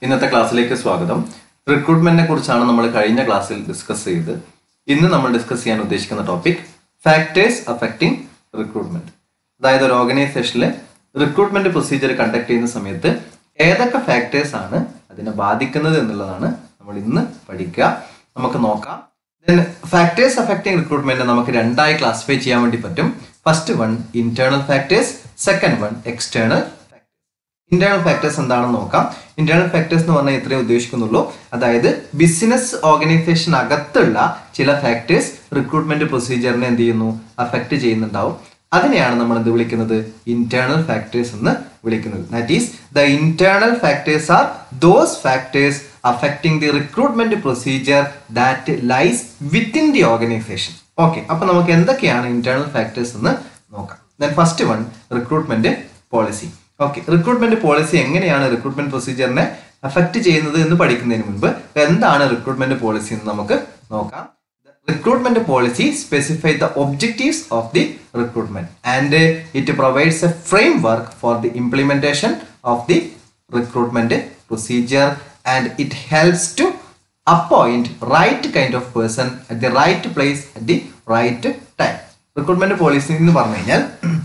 ഇന്നത്തെ ക്ലാസ്സിലേക്ക് സ്വാഗതം റിക്രൂട്ട്മെന്റിനെ കുറിച്ചാണ് നമ്മൾ കഴിഞ്ഞ ക്ലാസ്സിൽ ഡിസ്കസ് ചെയ്ത് ഇന്ന് നമ്മൾ ഡിസ്കസ് ചെയ്യാൻ ഉദ്ദേശിക്കുന്ന ടോപ്പിക് ഫാക്ടേഴ്സ് അഫക്റ്റിംഗ് റിക്രൂട്ട്മെന്റ് അതായത് ഒരു ഓർഗനൈസേഷനിൽ റിക്രൂട്ട്മെന്റ് പ്രൊസീജിയർ കണ്ടക്ട് ചെയ്യുന്ന സമയത്ത് ഏതൊക്കെ ഫാക്ടേഴ്സ് ആണ് അതിനെ ബാധിക്കുന്നത് എന്നുള്ളതാണ് നമ്മൾ ഇന്ന് പഠിക്കുക നമുക്ക് നോക്കാം ഫാക്ടേഴ്സ് അഫക്റ്റിംഗ് റിക്രൂട്ട്മെന്റ് നമുക്ക് രണ്ടായി ക്ലാസിഫൈ ചെയ്യാൻ വേണ്ടി പറ്റും first one internal factors second one external internal factors എന്താണെന്ന് നോക്കാം ഇന്റേണൽ ഫാക്ടേഴ്സ് എന്ന് പറഞ്ഞാൽ ഇത്രേ ഉദ്ദേശിക്കുന്നുള്ളൂ അതായത് ബിസിനസ് ഓർഗനൈസേഷൻ അകത്തുള്ള ചില ഫാക്ടേഴ്സ് റിക്രൂട്ട്മെന്റ് പ്രൊസീജിയറിനെ എന്ത് ചെയ്യുന്നു അഫക്റ്റ് ചെയ്യുന്നുണ്ടാവും അതിനെയാണ് നമ്മൾ എന്ത് വിളിക്കുന്നത് ഇന്റേണൽ ഫാക്ടേഴ്സ് എന്ന് വിളിക്കുന്നത് that is the internal factors are those factors affecting the recruitment procedure that lies within the organisation okay അപ്പൊ നമുക്ക് എന്തൊക്കെയാണ് ഇന്റേണൽ ഫാക്ടേഴ്സ് എന്ന് നോക്കാം then first one recruitment policy okay recruitment policy എങ്ങനെയാണ് റിക്രൂട്ട്മെന്റ് പ്രൊസീജിയറിനെ affect ചെയ്യുന്നത് എന്ന് പഠിക്കുന്നതിന് മുൻപ് എന്താണ് റിക്രൂട്ട്മെന്റ് പോളിസി എന്ന് നമുക്ക് നോക്കാം recruitment policy specify the objectives of the recruitment and it provides a framework for the implementation of the recruitment procedure and it helps to appoint right kind of person at the right place at the right time recruitment policy എന്ന് പറഞ്ഞു കഴിഞ്ഞാൽ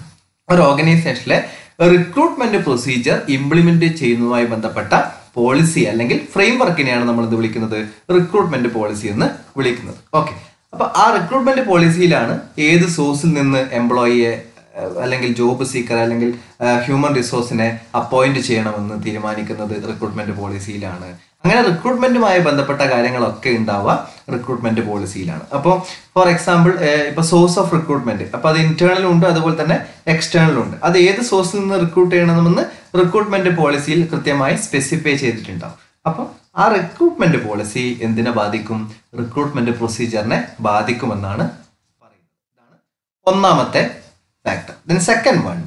ഒരു ഓർഗനൈസേഷനിലെ recruitment procedure implement ചെയ്യുന്നതുമായി ബന്ധപ്പെട്ട policy അല്ലെങ്കിൽ frame വർക്കിനെയാണ് നമ്മൾ ഇത് വിളിക്കുന്നത് റിക്രൂട്ട്മെന്റ് പോളിസി എന്ന് വിളിക്കുന്നത് ഓക്കെ അപ്പൊ ആ റിക്രൂട്ട്മെന്റ് പോളിസിയിലാണ് ഏത് സോഴ്സിൽ നിന്ന് എംപ്ലോയിയെ അല്ലെങ്കിൽ ജോബ് സീക്കർ അല്ലെങ്കിൽ ഹ്യൂമൻ റിസോഴ്സിനെ അപ്പോയിന്റ് ചെയ്യണമെന്ന് തീരുമാനിക്കുന്നത് റിക്രൂട്ട്മെന്റ് പോളിസിയിലാണ് അങ്ങനെ റിക്രൂട്ട്മെന്റുമായി ബന്ധപ്പെട്ട കാര്യങ്ങളൊക്കെ ഉണ്ടാവുക റിക്രൂട്ട്മെന്റ് പോളിസിയിലാണ് അപ്പോൾ ഫോർ എക്സാമ്പിൾ ഇപ്പൊ സോഴ്സ് ഓഫ് റിക്രൂട്ട്മെന്റ് അപ്പൊ അത് ഇന്റേണലും ഉണ്ട് അതുപോലെ തന്നെ എക്സ്റ്റേണലും ഉണ്ട് അത് ഏത് സോഴ്സിൽ നിന്ന് റിക്രൂട്ട് ചെയ്യണമെന്ന് റിക്രൂട്ട്മെന്റ് പോളിസിയിൽ കൃത്യമായി സ്പെസിഫൈ ചെയ്തിട്ടുണ്ടാവും അപ്പോൾ ആ റിക്രൂട്ട്മെന്റ് പോളിസി എന്തിനെ ബാധിക്കും റിക്രൂട്ട്മെന്റ് പ്രൊസീജിയറിനെ ബാധിക്കുമെന്നാണ് പറയുന്നത് ഇതാണ് ഒന്നാമത്തെ factor then second one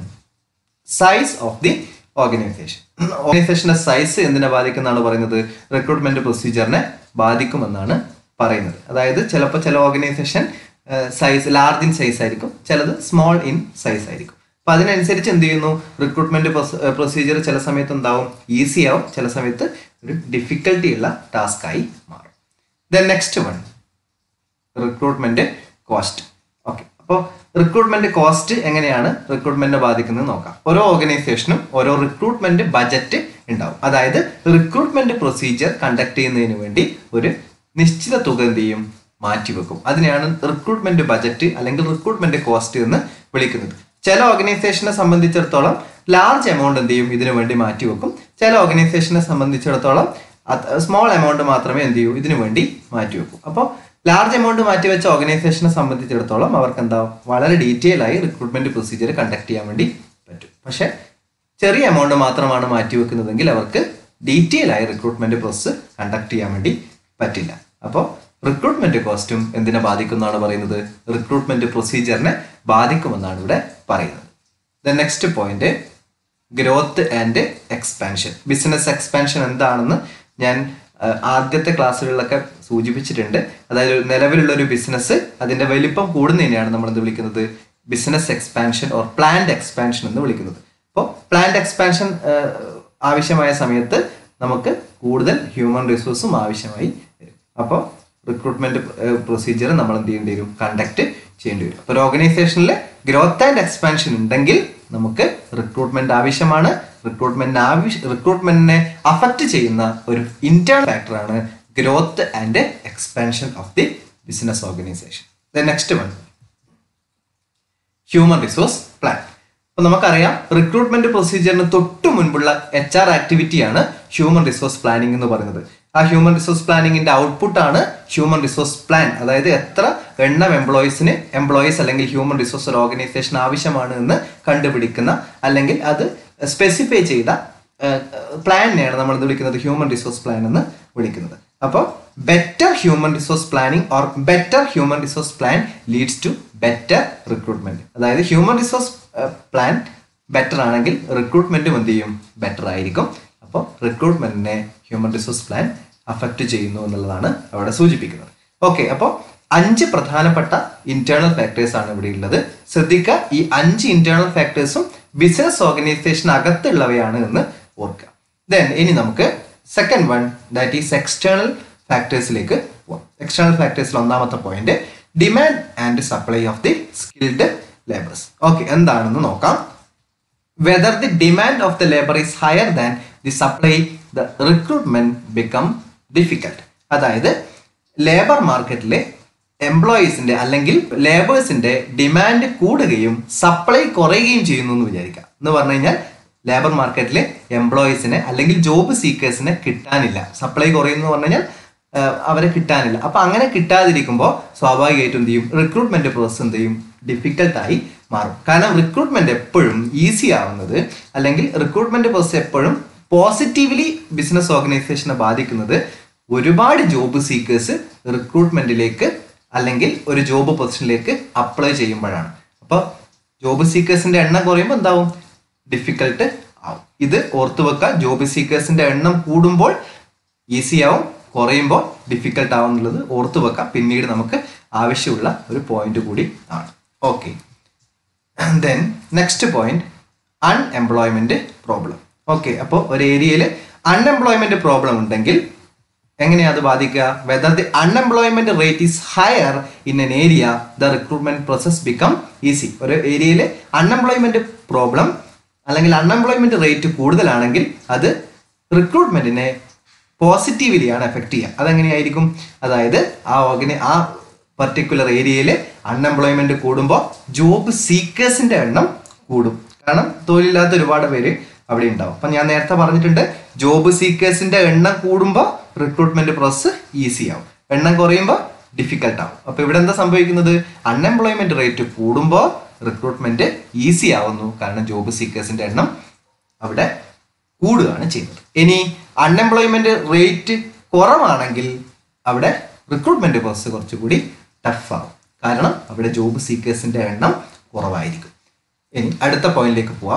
size of the organisation ഓർഗനൈസേഷന്റെ സൈസ് എന്തിനെ ബാധിക്കുന്നതാണ് പറയുന്നത് റിക്രൂട്ട്മെന്റ് പ്രൊസീജിയറിനെ ബാധിക്കുമെന്നാണ് പറയുന്നത് അതായത് ചിലപ്പോൾ ചില organisation size large in size ആയിരിക്കും ചിലത് സ്മോൾ ഇൻ സൈസ് ആയിരിക്കും അപ്പൊ അതിനനുസരിച്ച് എന്ത് ചെയ്യുന്നു റിക്രൂട്ട്മെന്റ് പ്രൊസീജിയർ ചില സമയത്ത് എന്താവും ഈസി ആവും ചില സമയത്ത് ഒരു ഡിഫിക്കൽട്ടി ഉള്ള ടാസ്ക് ആയി മാറും then next one recruitment cost okay അപ്പോൾ റിക്രൂട്ട്മെന്റ് കോസ്റ്റ് എങ്ങനെയാണ് റിക്രൂട്ട്മെന്റിനെ ബാധിക്കുന്നത് നോക്കാം ഓരോ ഓർഗനൈസേഷനും ഓരോ റിക്രൂട്ട്മെന്റ് ബജറ്റ് ഉണ്ടാവും അതായത് റിക്രൂട്ട്മെന്റ് പ്രൊസീജിയർ കണ്ടക്ട് ചെയ്യുന്നതിന് വേണ്ടി ഒരു നിശ്ചിത തുക എന്ത് ചെയ്യും മാറ്റിവെക്കും അതിനെയാണ് റിക്രൂട്ട്മെന്റ് ബജറ്റ് അല്ലെങ്കിൽ റിക്രൂട്ട്മെന്റ് കോസ്റ്റ് എന്ന് വിളിക്കുന്നത് ചില ഓർഗനൈസേഷനെ സംബന്ധിച്ചിടത്തോളം ലാർജ് എമൗണ്ട് എന്ത് ചെയ്യും ഇതിനു വേണ്ടി മാറ്റിവെക്കും ചില ഓർഗനൈസേഷനെ സംബന്ധിച്ചിടത്തോളം സ്മോൾ എമൗണ്ട് മാത്രമേ എന്ത് ചെയ്യൂ ഇതിനു വേണ്ടി മാറ്റിവെക്കൂ അപ്പോൾ ലാർജ് എമൗണ്ട് മാറ്റിവെച്ച ഓർഗനൈസേഷനെ സംബന്ധിച്ചിടത്തോളം അവർക്ക് എന്താ വളരെ ഡീറ്റെയിൽ ആയി റിക്രൂട്ട്മെന്റ് പ്രൊസീജിയർ കണ്ടക്ട് ചെയ്യാൻ വേണ്ടി പറ്റും പക്ഷെ ചെറിയ എമൗണ്ട് മാത്രമാണ് മാറ്റിവെക്കുന്നതെങ്കിൽ അവർക്ക് ഡീറ്റെയിൽ ആയി റിക്രൂട്ട്മെന്റ് പ്രോസസ്സ് കണ്ടക്ട് ചെയ്യാൻ വേണ്ടി പറ്റില്ല അപ്പോൾ റിക്രൂട്ട്മെന്റ് കോസ്റ്റും എന്തിനെ ബാധിക്കുന്നതാണ് പറയുന്നത് റിക്രൂട്ട്മെന്റ് പ്രൊസീജിയറിനെ ബാധിക്കുമെന്നാണ് ഇവിടെ പറയുന്നത് the next point growth and expansion business expansion എന്താണെന്ന് ഞാൻ ആദ്യത്തെ ക്ലാസ്സുകളിലൊക്കെ സൂചിപ്പിച്ചിട്ടുണ്ട് അതായത് നിലവിലുള്ള ഒരു ബിസിനസ് അതിന്റെ വലിപ്പം കൂടുന്നതിനെയാണ് നമ്മൾ എന്ത് വിളിക്കുന്നത് business expansion or plant expansion എന്ന് വിളിക്കുന്നത് അപ്പോൾ പ്ലാന്റ് എക്സ്പാൻഷൻ ആവശ്യമായ സമയത്ത് നമുക്ക് കൂടുതൽ ഹ്യൂമൻ റിസോഴ്സും ആവശ്യമായി വരും അപ്പോൾ റിക്രൂട്ട്മെന്റ് പ്രൊസീജിയർ നമ്മൾ എന്ത് ചെയ്യേണ്ടി വരും കണ്ടക്ട് ചെയ്യേണ്ടി വരും അപ്പോൾ ഒരു ഓർഗനൈസേഷനിൽ ഗ്രോത്ത് ആൻഡ് എക്സ്പാൻഷൻ ഉണ്ടെങ്കിൽ നമുക്ക് റിക്രൂട്ട്മെന്റ് ആവശ്യമാണ് റിക്രൂട്ട്മെന്റിന് ആവശ്യ റിക്രൂട്ട്മെന്റിനെ അഫക്റ്റ് ചെയ്യുന്ന ഒരു ഇന്റേണൽ ഫാക്ടറാണ് growth and expansion of the business organisation the next one human resource plan അപ്പൊ നമുക്കറിയാം റിക്രൂട്ട്മെന്റ് പ്രൊസീജിയറിന് തൊട്ട് മുൻപുള്ള എച്ച് ആർ ആക്ടിവിറ്റിയാണ് ഹ്യൂമൻ റിസോഴ്സ് പ്ലാനിംഗ് എന്ന് പറയുന്നത് ആ ഹ്യൂമൻ റിസോഴ്സ് പ്ലാനിങ്ങിന്റെ ഔട്ട്പുട്ട് ആണ് ഹ്യൂമൻ റിസോഴ്സ് പ്ലാൻ അതായത് എത്ര എണ്ണം എംപ്ലോയീസിന് എംപ്ലോയീസ് അല്ലെങ്കിൽ ഹ്യൂമൻ റിസോഴ്സ് ഒരു ഓർഗനൈസേഷൻ ആവശ്യമാണ് എന്ന് കണ്ടുപിടിക്കുന്ന അല്ലെങ്കിൽ അത് സ്പെസിഫൈ ചെയ്ത പ്ലാനിനെയാണ് നമ്മൾ ഇത് വിളിക്കുന്നത് ഹ്യൂമൻ റിസോഴ്സ് പ്ലാൻ എന്ന് വിളിക്കുന്നത് അപ്പോൾ better human resource planning or better human resource plan leads to better recruitment അതായത് ഹ്യൂമൻ റിസോഴ്സ് പ്ലാൻ ബെറ്റർ ആണെങ്കിൽ റിക്രൂട്ട്മെന്റും എന്ത് ചെയ്യും ബെറ്റർ ആയിരിക്കും അപ്പോൾ റിക്രൂട്ട്മെന്റിനെ ഹ്യൂമൻ റിസോഴ്സ് പ്ലാൻ അഫക്റ്റ് ചെയ്യുന്നു എന്നുള്ളതാണ് അവിടെ സൂചിപ്പിക്കുന്നത് ഓക്കെ അപ്പോൾ അഞ്ച് പ്രധാനപ്പെട്ട ഇന്റേണൽ ഫാക്ടേഴ്സ് ആണ് ഇവിടെ ഉള്ളത് ശ്രദ്ധിക്കുക ഈ അഞ്ച് ഇന്റേണൽ ഫാക്ടേഴ്സും ബിസിനസ് ഓർഗനൈസേഷൻ അകത്തുള്ളവയാണ് എന്ന് ഓർക്കുക ദെൻ ഇനി നമുക്ക് second one that is external ഫാക്ടേഴ്സിലേക്ക് പോവാം എക്സ്റ്റേണൽ ഫാക്ടേഴ്സിൽ ഒന്നാമത്തെ point demand and supply of the skilled labours okay എന്താണെന്ന് നോക്കാം whether the demand of the labour is higher than the supply the recruitment become difficult അതായത് labour മാർക്കറ്റിലെ എംപ്ലോയീസിന്റെ അല്ലെങ്കിൽ ലേബേഴ്സിന്റെ ഡിമാൻഡ് കൂടുകയും സപ്ലൈ കുറയുകയും ചെയ്യുന്നു എന്ന് വിചാരിക്കാം എന്ന് പറഞ്ഞു കഴിഞ്ഞാൽ ലേബർ മാർക്കറ്റിലെ എംപ്ലോയീസിനെ അല്ലെങ്കിൽ ജോബ് സീക്കേഴ്സിനെ കിട്ടാനില്ല സപ്ലൈ കുറയുന്നു പറഞ്ഞു കഴിഞ്ഞാൽ ആഹ് അവരെ കിട്ടാനില്ല അപ്പൊ അങ്ങനെ കിട്ടാതിരിക്കുമ്പോൾ സ്വാഭാവികമായിട്ടും എന്ത് ചെയ്യും റിക്രൂട്ട്മെന്റ് പ്രോസസ് എന്ത് ചെയ്യും ഡിഫിക്കൽട്ടായി മാറും കാരണം റിക്രൂട്ട്മെന്റ് എപ്പോഴും ഈസി ആവുന്നത് അല്ലെങ്കിൽ റിക്രൂട്ട്മെന്റ് പ്രോസസ് എപ്പോഴും പോസിറ്റീവ്ലി ബിസിനസ് ഓർഗനൈസേഷനെ ബാധിക്കുന്നത് ഒരുപാട് ജോബ് സീക്കേഴ്സ് റിക്രൂട്ട്മെന്റിലേക്ക് അല്ലെങ്കിൽ ഒരു ജോബ് പൊസിഷനിലേക്ക് അപ്ലൈ ചെയ്യുമ്പോഴാണ് അപ്പോൾ ജോബ് സീക്കേഴ്സിന്റെ എണ്ണം കുറയുമ്പോൾ എന്താവും ഡിഫിക്കൽട്ട് ആവും ഇത് ഓർത്തു വെക്കുക ജോബ് സീക്കേഴ്സിന്റെ എണ്ണം കൂടുമ്പോൾ ഈസി ആവും കുറയുമ്പോൾ ഡിഫിക്കൽട്ട് ആവും എന്നുള്ളത് ഓർത്തു വെക്കാം പിന്നീട് നമുക്ക് ആവശ്യമുള്ള ഒരു പോയിന്റ് കൂടി ആണ് okay then next point unemployment problem okay അപ്പോൾ ഒരു ഏരിയയിൽ അൺഎംപ്ലോയ്മെന്റ് പ്രോബ്ലം ഉണ്ടെങ്കിൽ എങ്ങനെയാ അത് ബാധിക്കുക whether the unemployment rate is higher in an area the recruitment process become easy ഒരു ഏരിയയിൽ അൺഎംപ്ലോയ്മെന്റ് പ്രോബ്ലം അല്ലെങ്കിൽ അൺഎംപ്ലോയ്മെന്റ് റേറ്റ് കൂടുതലാണെങ്കിൽ അത് റിക്രൂട്ട്മെന്റിനെ പോസിറ്റീവ്ലി ആണ് എഫക്ട് ചെയ്യുക അതെങ്ങനെയായിരിക്കും അതായത് ആ ഓർഗനൈ ആ പർട്ടിക്കുലർ ഏരിയയിൽ അൺഎംപ്ലോയ്മെന്റ് കൂടുമ്പോൾ ജോബ് സീക്കേഴ്സിന്റെ എണ്ണം കൂടും കാരണം തൊഴിലില്ലാത്ത ഒരുപാട് പേര് അവിടെ ഉണ്ടാവും അപ്പൊ ഞാൻ നേരത്തെ പറഞ്ഞിട്ടുണ്ട് ജോബ് സീക്കേഴ്സിന്റെ എണ്ണം കൂടുമ്പോൾ റിക്രൂട്ട്മെന്റ് പ്രോസസ് ഈസി ആവും എണ്ണം കുറയുമ്പോൾ ഡിഫിക്കൽട്ട് ആവും അപ്പൊ ഇവിടെ എന്താ സംഭവിക്കുന്നത് അൺഎംപ്ലോയ്മെന്റ് റേറ്റ് കൂടുമ്പോൾ റിക്രൂട്ട്മെന്റ് ഈസി ആവുന്നു കാരണം ജോബ് സീക്കേഴ്സിന്റെ എണ്ണം അവിടെ കൂടുകയാണ് ചെയ്യുന്നത് ഇനി അൺഎംപ്ലോയ്മെന്റ് റേറ്റ് കുറവാണെങ്കിൽ അവിടെ റിക്രൂട്ട്മെന്റ് പ്രോസസ് കുറച്ചുകൂടി ടഫ് ആവും കാരണം അവിടെ ജോബ് സീക്കേഴ്സിന്റെ എണ്ണം കുറവായിരിക്കും ഇനി അടുത്ത പോയിന്റിലേക്ക് പോവാം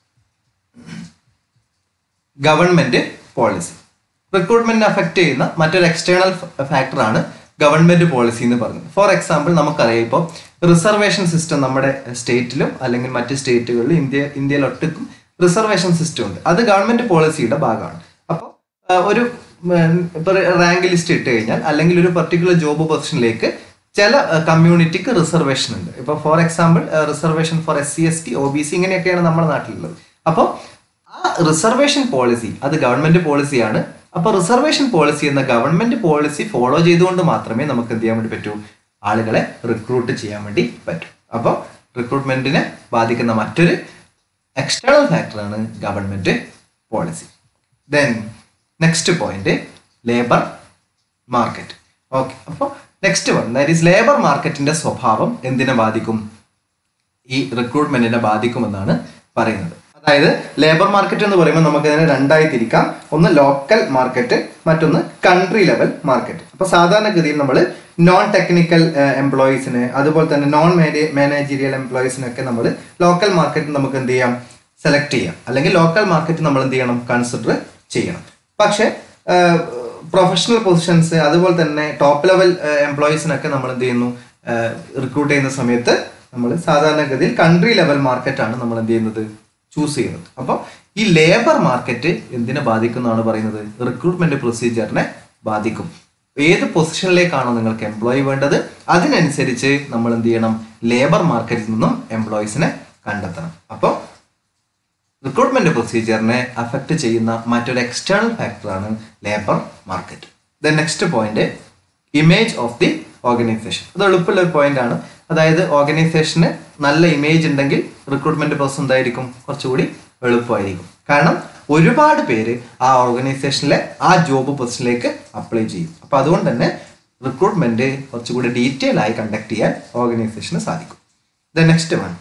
ഗവൺമെന്റ് പോളിസി റിക്രൂട്ട്മെന്റിനെ അഫക്റ്റ് ചെയ്യുന്ന മറ്റൊരു എക്സ്റ്റേണൽ ഫാക്ടറാണ് ഗവൺമെന്റ് പോളിസി എന്ന് പറയുന്നത് ഫോർ എക്സാമ്പിൾ നമുക്കറിയാം ഇപ്പോൾ റിസർവേഷൻ സിസ്റ്റം നമ്മുടെ സ്റ്റേറ്റിലും അല്ലെങ്കിൽ മറ്റ് സ്റ്റേറ്റുകളിലും ഇന്ത്യ ഇന്ത്യയിലൊട്ടുക്കും റിസർവേഷൻ സിസ്റ്റം ഉണ്ട് അത് ഗവൺമെന്റ് പോളിസിയുടെ ഭാഗമാണ് അപ്പോൾ ഒരു ഇപ്പൊ റാങ്ക് ലിസ്റ്റ് ഇട്ട് കഴിഞ്ഞാൽ അല്ലെങ്കിൽ ഒരു പർട്ടിക്കുലർ ജോബ് പൊസിഷനിലേക്ക് ചില കമ്മ്യൂണിറ്റിക്ക് റിസർവേഷൻ ഉണ്ട് ഇപ്പൊ for example reservation for S C S T O B C ഇങ്ങനെയൊക്കെയാണ് നമ്മുടെ നാട്ടിലുള്ളത് അപ്പോൾ ആ റിസർവേഷൻ പോളിസി അത് ഗവൺമെന്റ് പോളിസിയാണ് അപ്പൊ റിസർവേഷൻ പോളിസി എന്ന ഗവൺമെന്റ് പോളിസി ഫോളോ ചെയ്തുകൊണ്ട് മാത്രമേ നമുക്ക് എന്ത് ചെയ്യാൻ വേണ്ടി പറ്റൂ ആളുകളെ റിക്രൂട്ട് ചെയ്യാൻ വേണ്ടി പറ്റൂ അപ്പോൾ റിക്രൂട്ട്മെന്റിനെ ബാധിക്കുന്ന മറ്റൊരു എക്സ്റ്റേണൽ ഫാക്ടറാണ് government policy then next point labour market okay അപ്പോൾ next one that is labour മാർക്കറ്റിന്റെ സ്വഭാവം എന്തിനെ ബാധിക്കും ഈ റിക്രൂട്ട്മെന്റിനെ ബാധിക്കുമെന്നാണ് പറയുന്നത് അതായത് ലേബർ മാർക്കറ്റ് എന്ന് പറയുമ്പോൾ നമുക്ക് അതിനെ രണ്ടായി തിരിക്കാം ഒന്ന് ലോക്കൽ മാർക്കറ്റ് മറ്റൊന്ന് കൺട്രി ലെവൽ മാർക്കറ്റ് അപ്പൊ സാധാരണഗതിയിൽ നമ്മൾ നോൺ ടെക്നിക്കൽ എംപ്ലോയീസിന് അതുപോലെ തന്നെ നോൺ മാനേജീരിയൽ എംപ്ലോയീസിനൊക്കെ നമ്മൾ ലോക്കൽ മാർക്കറ്റ് നമുക്ക് എന്ത് ചെയ്യാം സെലക്ട് ചെയ്യാം അല്ലെങ്കിൽ ലോക്കൽ മാർക്കറ്റ് നമ്മൾ എന്ത് ചെയ്യണം കൺസിഡർ ചെയ്യണം പക്ഷേ പ്രൊഫഷണൽ പൊസിഷൻസ് അതുപോലെ തന്നെ ടോപ്പ് ലെവൽ എംപ്ലോയീസിനൊക്കെ നമ്മൾ എന്ത് ചെയ്യുന്നു റിക്രൂട്ട് ചെയ്യുന്ന സമയത്ത് നമ്മൾ സാധാരണഗതിയിൽ കൺട്രി ലെവൽ മാർക്കറ്റാണ് നമ്മൾ എന്ത് ചെയ്യുന്നത് ചൂസ് ചെയ്യുന്നത് അപ്പോൾ ഈ ലേബർ മാർക്കറ്റ് എന്തിനെ ബാധിക്കുന്നതാണ് പറയുന്നത് റിക്രൂട്ട്മെന്റ് പ്രൊസീജിയറിനെ ബാധിക്കും ഏത് പൊസിഷനിലേക്കാണോ നിങ്ങൾക്ക് എംപ്ലോയി വേണ്ടത് അതിനനുസരിച്ച് നമ്മൾ എന്ത് ചെയ്യണം ലേബർ മാർക്കറ്റിൽ നിന്നും എംപ്ലോയീസിനെ കണ്ടെത്തണം അപ്പോൾ റിക്രൂട്ട്മെന്റ് പ്രൊസീജിയറിനെ അഫക്റ്റ് ചെയ്യുന്ന മറ്റൊരു എക്സ്റ്റേണൽ ഫാക്ടറാണ് labour market the next point image of the organisation അത് എളുപ്പമുള്ള ഒരു പോയിന്റ് ആണ് അതായത് ഓർഗനൈസേഷന് നല്ല ഇമേജ് ഉണ്ടെങ്കിൽ റിക്രൂട്ട്മെന്റ് പ്രോസസ് എന്തായിരിക്കും കുറച്ചുകൂടി എളുപ്പമായിരിക്കും കാരണം ഒരുപാട് പേര് ആ ഓർഗനൈസേഷനിലെ ആ ജോബ് പൊസിഷനിലേക്ക് അപ്ലൈ ചെയ്യും അപ്പൊ അതുകൊണ്ട് തന്നെ റിക്രൂട്ട്മെന്റ് കുറച്ചുകൂടി ഡീറ്റെയിൽ ആയി കണ്ടക്ട് ചെയ്യാൻ ഓർഗനൈസേഷന് സാധിക്കും the next one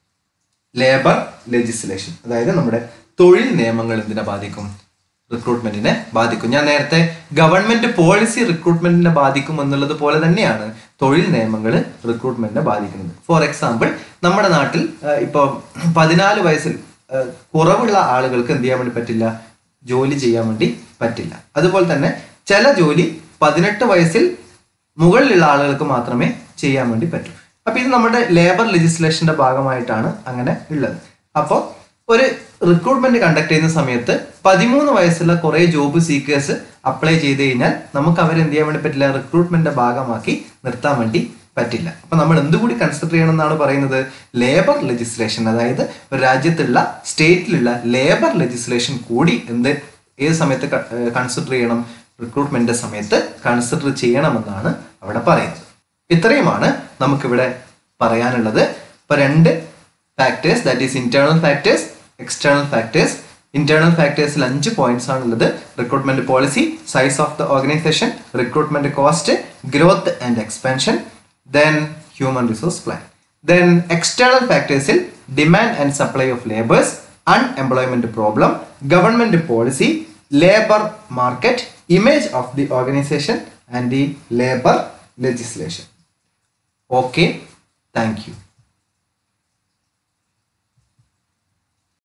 labour legislation അതായത് നമ്മുടെ തൊഴിൽ നിയമങ്ങൾ എന്തിനെ ബാധിക്കും റിക്രൂട്ട്മെന്റിനെ ബാധിക്കും ഞാൻ നേരത്തെ ഗവൺമെന്റ് പോളിസി റിക്രൂട്ട്മെന്റിനെ ബാധിക്കും എന്നുള്ളത് പോലെ തന്നെയാണ് തൊഴിൽ നിയമങ്ങൾ റിക്രൂട്ട്മെന്റിനെ ബാധിക്കുന്നത് ഫോർ എക്സാമ്പിൾ നമ്മുടെ നാട്ടിൽ ഇപ്പോൾ പതിനാല് വയസ്സിൽ ആ, കുറവുള്ള ആളുകൾക്ക് എന്ത് ചെയ്യാൻ വേണ്ടി പറ്റില്ല ജോലി ചെയ്യാൻ വേണ്ടി പറ്റില്ല അതുപോലെ തന്നെ ചില ജോലി പതിനെട്ട് വയസ്സിൽ മുകളിലുള്ള ആളുകൾക്ക് മാത്രമേ ചെയ്യാൻ വേണ്ടി പറ്റൂ അപ്പൊ ഇത് നമ്മുടെ ലേബർ ലെജിസ്ലേഷന്റെ ഭാഗമായിട്ടാണ് അങ്ങനെ ഉള്ളത് അപ്പോൾ ഒരു റിക്രൂട്ട്മെന്റ് കണ്ടക്ട് ചെയ്യുന്ന സമയത്ത് പതിമൂന്ന് വയസ്സുള്ള കുറെ ജോബ് സീക്കേഴ്സ് അപ്ലൈ ചെയ്ത് കഴിഞ്ഞാൽ നമുക്ക് അവരെ എന്ത് ചെയ്യാൻ വേണ്ടി പറ്റില്ല റിക്രൂട്ട്മെന്റിന്റെ ഭാഗമാക്കി നിർത്താൻ വേണ്ടി പറ്റില്ല അപ്പൊ നമ്മൾ എന്തുകൂടി കൺസിഡർ ചെയ്യണം എന്നാണ് പറയുന്നത് ലേബർ ലെജിസ്ലേഷൻ അതായത് ഒരു രാജ്യത്തുള്ള സ്റ്റേറ്റിലുള്ള ലേബർ ലെജിസ്ലേഷൻ കൂടി എന്ത് ഏത് സമയത്ത് കൺസിഡർ ചെയ്യണം റിക്രൂട്ട്മെന്റിന്റെ സമയത്ത് കൺസിഡർ ചെയ്യണമെന്നാണ് അവിടെ പറയുന്നത് ഇത്രയുമാണ് നമുക്കിവിടെ പറയാനുള്ളത് ഇപ്പൊ രണ്ട് factors that is internal factors external factors internal ഫാക്ടേഴ്സിൽ അഞ്ച് പോയിന്റ്സ് ആണുള്ളത് recruitment policy size of the organisation recruitment cost growth and expansion then human resource plan then external ഫാക്ടേഴ്സിൽ demand and supply of labours unemployment problem government policy labour market image of the organisation and the labour legislation okay thank U